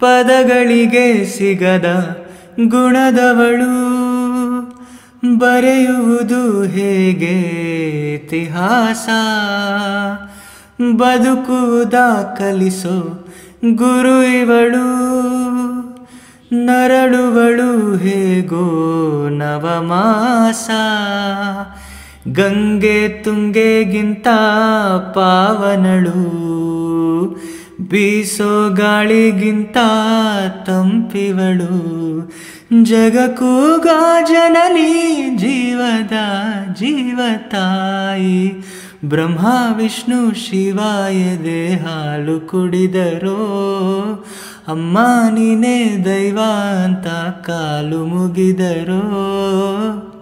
ಪದಗಳಿಗೆ ಸಿಗದ ಗುಣದವಳು ಬರೆಯುವುದು ಹೇಗೆ ಇತಿಹಾಸ ಬದುಕುವುದ ಕಲಿಸೋ ಗುರು ಇವಳು ನರಳುವಳು ಹೇಗೋ ನವಮಾಸ ಗಂಗೆ ತುಂಗೆಗಿಂತ ಪಾವನಳು ಬೀಸೋ ಗಾಳಿಗಿಂತ ತಂಪಿವಳು ಜಗಕ್ಕೂಗ ಜನನಿ ಜೀವದ ಜೀವತಾಯಿ ಬ್ರಹ್ಮ ವಿಷ್ಣು ಶಿವಾಯದೆ ಹಾಲು ಕುಡಿದರೋ ಅಮ್ಮ ನೀನೇ ದೈವ ಅಂತ ಕಾಲು ಮುಗಿದರೋ